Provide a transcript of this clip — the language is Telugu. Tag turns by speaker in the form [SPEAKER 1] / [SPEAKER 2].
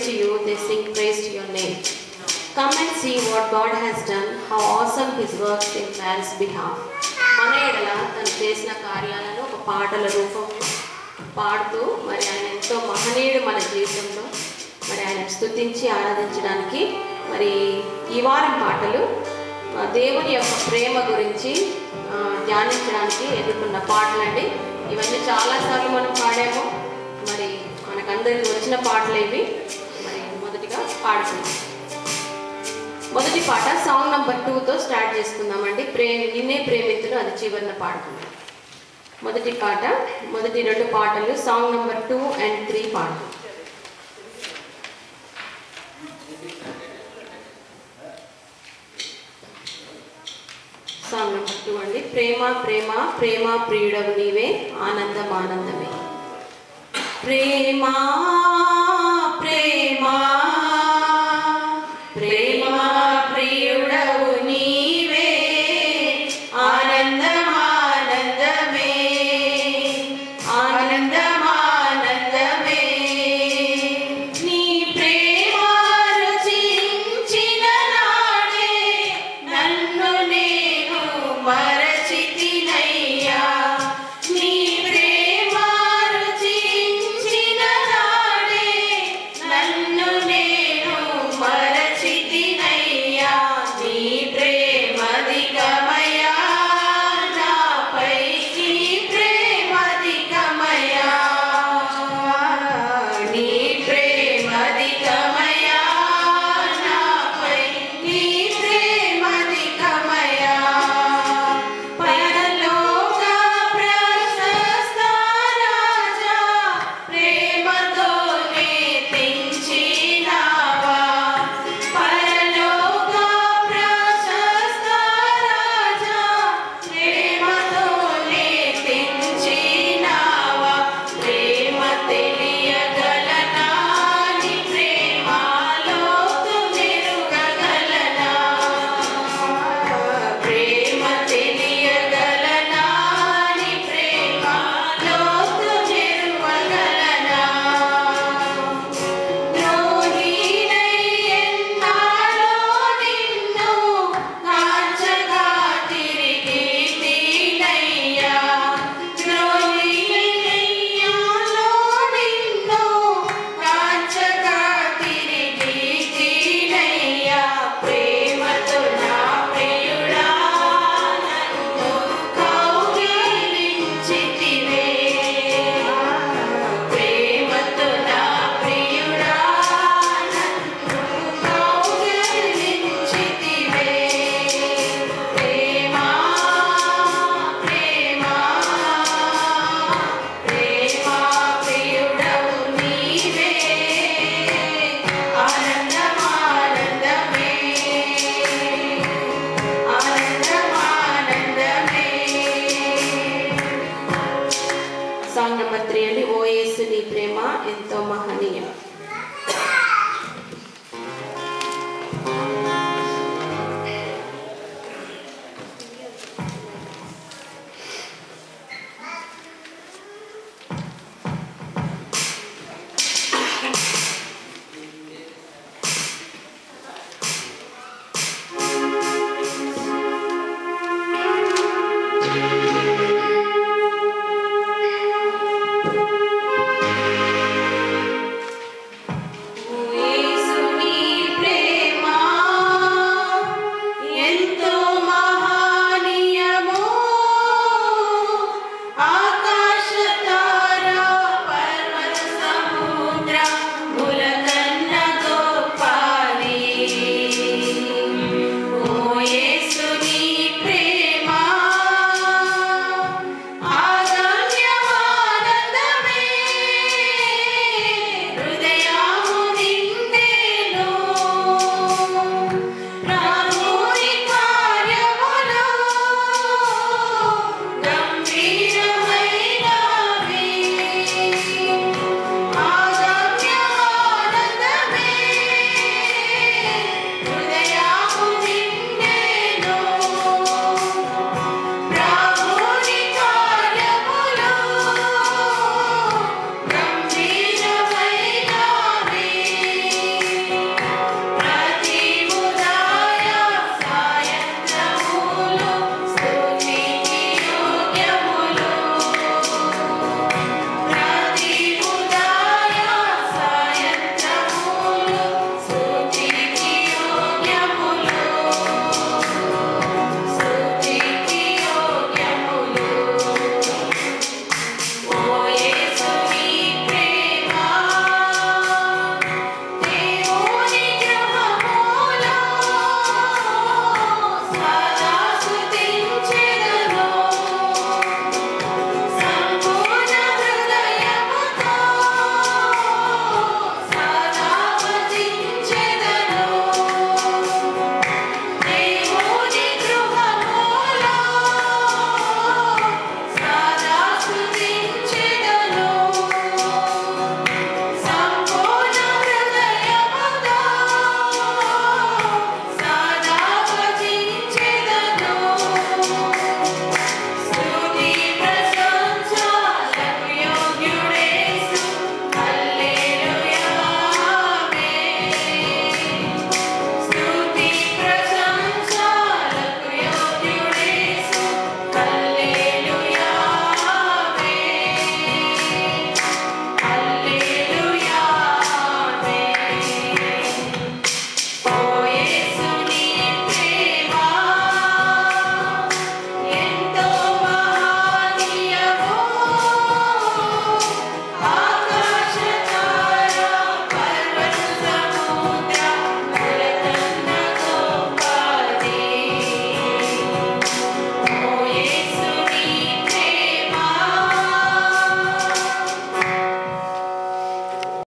[SPEAKER 1] to you, they sing praise to your name. Come and see what God has done, how awesome his works in man's behalf. మన ఎడల తను చేసిన కార్యాలను ఒక పాటల రూపంలో పాడుతూ మరి ఆయన ఎంతో మహనీయుడు మన జీవితంలో మరి ఆయన స్తుతించి ఆరాధించడానికి మరి ఈ వారం పాటలు ఆ, దేవుని యొక్క ప్రేమ గురించి ఆ, ధ్యానించడానికి ఎదుర్కొన్న పాటలండి ఇవన్నీ చాలాసార్లు మనం పాడాము మరి మనకందరికి వచ్చిన పాటలు ఇవి మరి మొదటిగా పాడుకుందాం మొదటి పాట సాంగ్ నంబర్ టూతో స్టార్ట్ చేసుకుందామండి ప్రేమ నిన్నే ప్రేమితులు అది చివరిన పాడుకుందాం మొదటి పాట మొదటి రెండు పాటలు song number two and three పాటలు సాంగ్ నెంబర్ టూ అండి ప్రేమ ప్రేమ ప్రేమ ప్రియుడవు నీవే ఆనందం ఆనందమే ప్రేమ